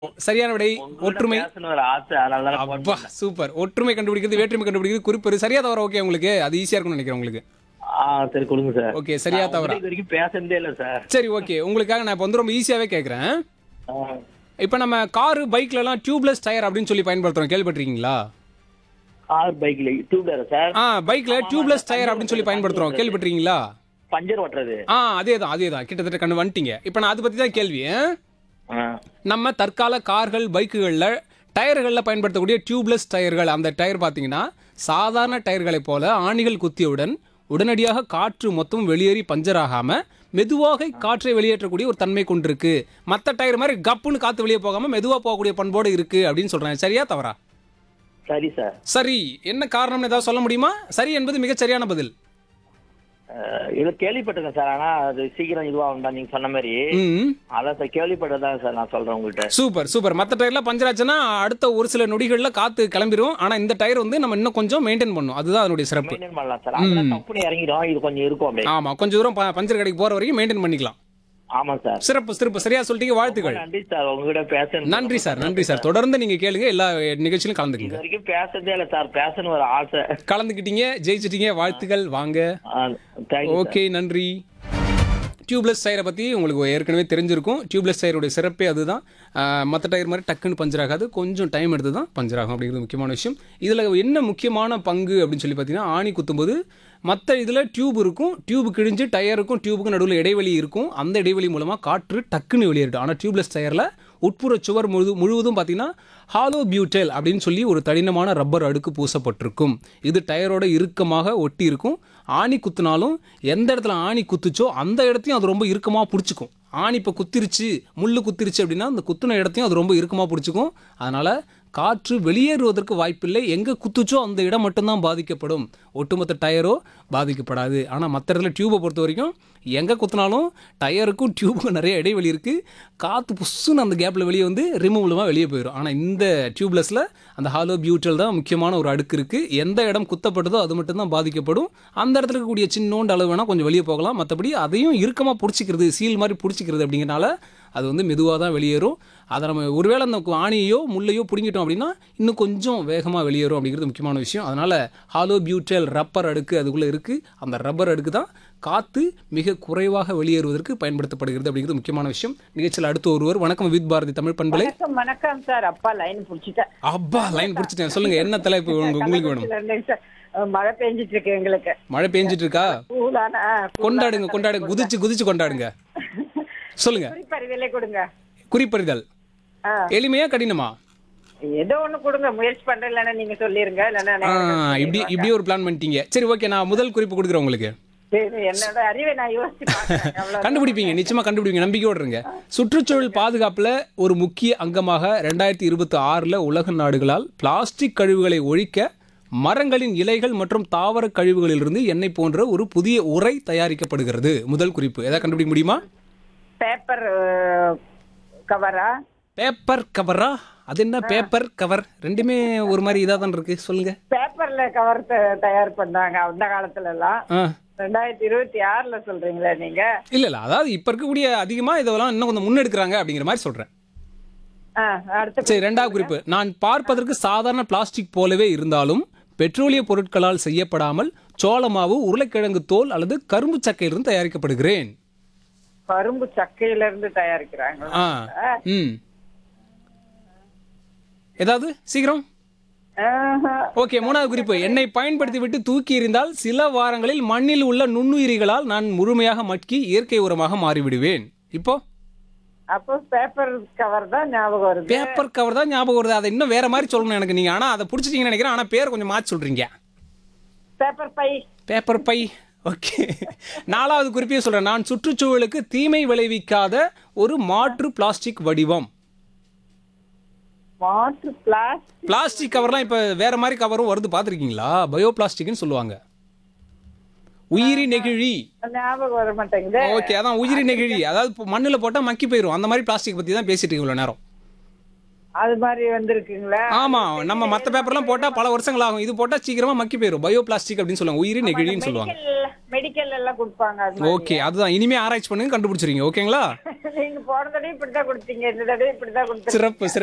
சரியான விடை ஒற்றுமை பேசணும் ஒரு ஆசை அதனால தான் phone அப்பா சூப்பர் ஒற்றுமை கண்டுபிடிக்கிறது வேற்றுமை கண்டுபிடிக்கிறது குறிப்பு சரியா தவிர ஓகே உங்களுக்கு அது ஈஸியா இருக்கும்னு நினைக்கிறேன் உங்களுக்கு ஆ சரி கொடுங்க சார் ஓகே சரியா நான் தவறா இது வரைக்கும் பேசுனதே இல்ல சார் சரி ஓகே உங்களுக்காக நான் இப்போ வந்து ரொம்ப ஈஸியாவே கேட்குறேன் ஆ. இப்போ நம்ம காரு பைக்ல எல்லாம் டியூப்லெஸ் டயர் அப்படின்னு சொல்லி பயன்படுத்துறோம் கேள்விப்பட்டிருக்கீங்களா கார் பைக்ல டூப்ளர் சார் ஆ பைக்ல டியூப்லெஸ் டயர் அப்படின்னு சொல்லி பயன்படுத்துறோம் கேள்விப்பட்டிருக்கீங்களா பஞ்சர் ஓட்டுறது ஆ அதே தான் அதே தான் கிட்டத்தட்ட கண்டு வந்துட்டீங்க இப்போ நான் அதை பத்தி தான் கேள்வி ஆ? ஆ. நம்ம தற்கால கார்கள் பைக்குகளில் டயர்களில் பயன்படுத்தக்கூடிய டியூப்லெஸ் டயர்கள் அந்த டயர் பார்த்தீங்கன்னா சாதாரண டயர்களைப் போல ஆணிகள் குத்தியவுடன் உடனடியாக காற்று மொத்தம் வெளியேறி பஞ்சர் ஆகாம மெதுவாக காற்றை வெளியேற்றக்கூடிய ஒரு தன்மை கொண்டிருக்கு மற்ற டயர் மாதிரி கப்புன்னு காற்று வெளியே போகாம மெதுவாக போகக்கூடிய பண்போடு இருக்கு அப்படின்னு சொல்றேன் சரியா தவறா சரி சார் சரி என்ன காரணம்னு ஏதாவது சொல்ல முடியுமா சரி என்பது மிகச் சரியான பதில் இது கேள்விப்பட்டிருக்கேன் சார் ஆனா அது சீக்கிரம் இதுவாகும் தான் நீங்க சொன்ன மாதிரி ம் அதான் சார் கேள்விப்பட்டதான் சார் நான் சொல்றேன் உங்கள்கிட்ட சூப்பர் சூப்பர் மற்ற டயர்ல பஞ்சர் ஆச்சுன்னா அடுத்த ஒரு சில நொடிகளில் காத்து கிளம்பிரும் ஆனா இந்த டயர் வந்து நம்ம இன்னும் கொஞ்சம் மெயின்டைன் பண்ணும் அதுதான் அதனுடைய சிறப்பு மெயின்டைன் பண்ணலாம் சார் அதெல்லாம் கம்பெனி இறங்கிடும் இது கொஞ்சம் இருக்கும் அப்படியே ஆமா கொஞ்சம் தூரம் ப- பஞ்சர் கடைக்கு போற வரைக்கும் மெயின்டைன் பண்ணிக்கலாம் ஆமா சார் சிறப்பு சிறப்பு சரியா சொல்லிட்டீங்க வாழ்த்துக்கள் நன்றி சார் உங்ககிட்ட பேச நன்றி சார் நன்றி சார் தொடர்ந்து நீங்க கேளுங்க எல்லா நிகழ்ச்சியிலும் இது கலந்துக்குங்க வரைக்கும் பேசுறதே இல்ல சார் பேசணும் ஒரு ஆசை கலந்துக்கிட்டீங்க ஜெயிச்சிட்டீங்க வாழ்த்துக்கள் வாங்க தேங்க்யூ ஓகே நன்றி டியூப்லெஸ் டயரை பற்றி உங்களுக்கு ஏற்கனவே தெரிஞ்சிருக்கும் டியூப்லெஸ் டயருடைய சிறப்பே அதுதான் மற்ற டயர் மாதிரி டக்குன்னு பஞ்சர் ஆகாது கொஞ்சம் டைம் எடுத்து தான் பஞ்சர் ஆகும் அப்படிங்கிறது முக்கியமான விஷயம் இதில் என்ன முக்கியமான பங்கு அப்படின்னு சொல்லி பார்த்தீங்கன்னா ஆணி குத்தும்போது மற்ற இதில் டியூப் இருக்கும் டியூப் கிழிஞ்சு டயருக்கும் டியூபுக்கும் நடுவில் இடைவெளி இருக்கும் அந்த இடைவெளி மூலமாக காற்று டக்குன்னு வெளியேறிடும் ஆனால் டியூப்லெஸ் டயரில் உட்புற சுவர் முழு முழுவதும் பார்த்தீங்கன்னா ஹாலோ பியூட்டெல் அப்படின்னு சொல்லி ஒரு தடினமான ரப்பர் அடுக்கு பூசப்பட்டிருக்கும் இது டயரோட இறுக்கமாக ஒட்டி இருக்கும் ஆணி குத்துனாலும் எந்த இடத்துல ஆணி குத்துச்சோ அந்த இடத்தையும் அது ரொம்ப இறுக்கமாக பிடிச்சிக்கும் ஆணி இப்போ குத்திருச்சு முள்ளு குத்திருச்சு அப்படின்னா அந்த குத்துன இடத்தையும் அது ரொம்ப இறுக்கமாக பிடிச்சிக்கும் அதனால் காற்று வெளியேறுவதற்கு வாய்ப்பில்லை எங்கே குத்துச்சோ அந்த இடம் மட்டும்தான் பாதிக்கப்படும் ஒட்டுமொத்த டயரோ பாதிக்கப்படாது ஆனால் மற்ற இடத்துல டியூபை பொறுத்த வரைக்கும் எங்கே குத்துனாலும் டயருக்கும் டியூபுக்கும் நிறைய இடைவெளி இருக்குது காற்று புஷ்ஷுன்னு அந்த கேப்பில் வெளியே வந்து ரிமூவலுமாக வெளியே போயிடும் ஆனால் இந்த டியூப்லெஸில் அந்த ஹாலோ பியூட்டல் தான் முக்கியமான ஒரு அடுக்கு இருக்குது எந்த இடம் குத்தப்பட்டதோ அது மட்டும்தான் பாதிக்கப்படும் அந்த இடத்துல இருக்கக்கூடிய சின்னோண்டு அளவு வேணால் கொஞ்சம் வெளியே போகலாம் மற்றபடி அதையும் இறுக்கமாக பிடிச்சிக்கிறது சீல் மாதிரி பிடிச்சிக்கிறது அப்படிங்கிறனால அது வந்து மெதுவாக தான் வெளியேறும் அதை நம்ம ஒருவேளை அந்த ஆணியோ முள்ளையோ பிடுங்கிட்டோம் அப்படின்னா இன்னும் கொஞ்சம் வேகமாக வெளியேறும் அப்படிங்கிறது முக்கியமான விஷயம் அதனால் ஹாலோ பியூட்டல் ரப்பர் அடுக்கு அதுக்குள்ளே இருக்குது அந்த ரப்பர் அடுக்கு தான் காற்று மிக குறைவாக வெளியேறுவதற்கு பயன்படுத்தப்படுகிறது அப்படிங்கிறது முக்கியமான விஷயம் நிகழ்ச்சியில் அடுத்து ஒருவர் வணக்கம் வித் பாரதி தமிழ் பண்பலை வணக்கம் வணக்கம் சார் அப்பா லைன் புடிச்சிட்டேன் அப்பா லைன் பிடிச்சிட்டேன் சொல்லுங்க என்ன தலைப்பு உங்க- உங்களுக்கு வேணும் கள்ளக்குறிச்சியில இருந்தேங்க சார் அஹ் மழை பெஞ்சிட்டு இருக்கு எங்களுக்கு மழை பெஞ்சிட்டு இருக்கா கூலான கொண்டாடுங்க கொண்டாடுங்க குதிச்சு குதிச்சு கொண்டாடுங்க சொல்லுங்க குறிப்பறிவிலே கொடுங்க குறிப்பறிதல் ஆ, எளிமையா கடினமா ஏதோ ஒண்ணு கொடுங்க முயற்சி பண்றேன் இல்லைன்னா நீங்க சொல்லிருங்க இல்லைன்னா ஆ, நான் இப்படி இப்படியே ஒரு பிளான் பண்ணிட்டீங்க சரி ஓகே நான் முதல் குறிப்பு கொடுக்குறேன் உங்களுக்கு சரி, என்னோட அறிவை நான் யோசிச்சு பார்க்கறேன். அவ்வளவுதான். கண்டுபிடிப்பீங்க நிச்சயமா கண்டுபிடிப்பீங்க நம்பிக்கையோடு இருங்க சுற்றுச்சூழல் பாதுகாப்புல ஒரு முக்கிய அங்கமாக ரெண்டாயிரத்தி இருபத்தி ஆறுல உலக நாடுகளால் பிளாஸ்டிக் கழிவுகளை ஒழிக்க மரங்களின் இலைகள் மற்றும் தாவர கழிவுகளிலிருந்து எண்ணெய் போன்ற ஒரு புதிய உரை தயாரிக்கப்படுகிறது முதல் குறிப்பு எதாவது கண்டுபிடிக்க முடியுமா பேப்பர் அஹ், கவரா பேப்பர் கவரா அது என்ன பேப்பர் கவர் ரெண்டுமே ஒரு மாதிரி இதாக தான் இருக்கு சொல்லுங்க பேப்பர்ல கவர் த- தயார் பண்ணாங்க அந்த காலத்துல எல்லாம் ஆ ரெண்டாயிரத்தி இருபத்தி ஆறுல சொல்றீங்களா நீங்க இல்ல இல்ல அதாவது இப்ப இருக்கக்கூடிய அதிகமா இதெல்லாம் இன்னும் கொஞ்சம் முன்னெடுக்கிறாங்க அப்படிங்கிற மாதிரி சொல்றேன் ஆ, அடுத்த சரி ரெண்டாவது குறிப்பு நான் பார்ப்பதற்கு சாதாரண பிளாஸ்டிக் போலவே இருந்தாலும் பெட்ரோலிய பொருட்களால் செய்யப்படாமல் சோளமாவு உருளைக்கிழங்கு தோல் அல்லது கரும்பு சக்கையிலிருந்து தயாரிக்கப்படுகிறேன் கரும்பு சக்கையில இருந்து தயாரிக்கிறாங்க ஆ ம் ஏதாவது சீக்கிரம் ஆஹா. ஓகே மூணாவது குறிப்பு என்னை பயன்படுத்தி விட்டு தூக்கி எறிந்தால் சில வாரங்களில் மண்ணில் உள்ள நுண்ணுயிரிகளால் நான் முழுமையாக மட்கி இயற்கை உரமாக மாறிவிடுவேன் இப்போ அப்போ பேப்பர் கவர் தான் ஞாபகம் வருது பேப்பர் கவர் தான் ஞாபகம் வருது அதை இன்னும் வேற மாதிரி சொல்லணும் எனக்கு நீங்க ஆனா அதை பிடிச்சிட்டீங்கன்னு நினைக்கிறேன் ஆனா பேர் கொஞ்சம் மாற்றி சொல்றீங்க பேப்பர் பை பேப்பர் பை ஓகே நாலாவது குறிப்பையும் சொல்றேன் நான் சுற்றுச்சூழலுக்கு தீமை விளைவிக்காத ஒரு மாற்று பிளாஸ்டிக் வடிவம் மாற்று பிளாஸ் பிளாஸ்டிக் கவர்லாம் இப்ப வேற மாதிரி கவரும் வருது பார்த்திருக்கீங்களா பயோ பிளாஸ்டிக்னு சொல்லுவாங்க உயிரி நெகிழி ஞாபகம் வர மாட்டேங்குது ஓகே அதான் உயிரி நெகிழி அதாவது இப்போ மண்ணுல போட்டா மக்கி போயிடும் அந்த மாதிரி பிளாஸ்டிக் பத்தி தான் பேசிட்டு இருக்கோம் இவ்வளவு நேரம் அது மாதிரி வந்திருக்குங்களா ஆமா நம்ம மற்ற பேப்பர்லாம் போட்டா பல வருஷங்கள் ஆகும் இது போட்டா சீக்கிரமா மக்கி போயிடும் பயோ பிளாஸ்டிக் அப்படின்னு சொல்லுவாங்க உயிரி நெகிழின்னு சொல்லுவாங்க மெடிக்கல் மெடிக்கல் எல்லாம் கொடுப்பாங்க அது மாதிரி. ஓகே அதுதான் இனிமே ஆராய்ச்சி பண்ணுங்க கண்டுபிடிச்சிருங்க ஓகேங்களா நீங்க போன தடவை இப்படிதான் கொடுத்தீங்க இந்த தடவை இப்படிதான் கொடுத்தீங்க சிறப்பு சிறப்பு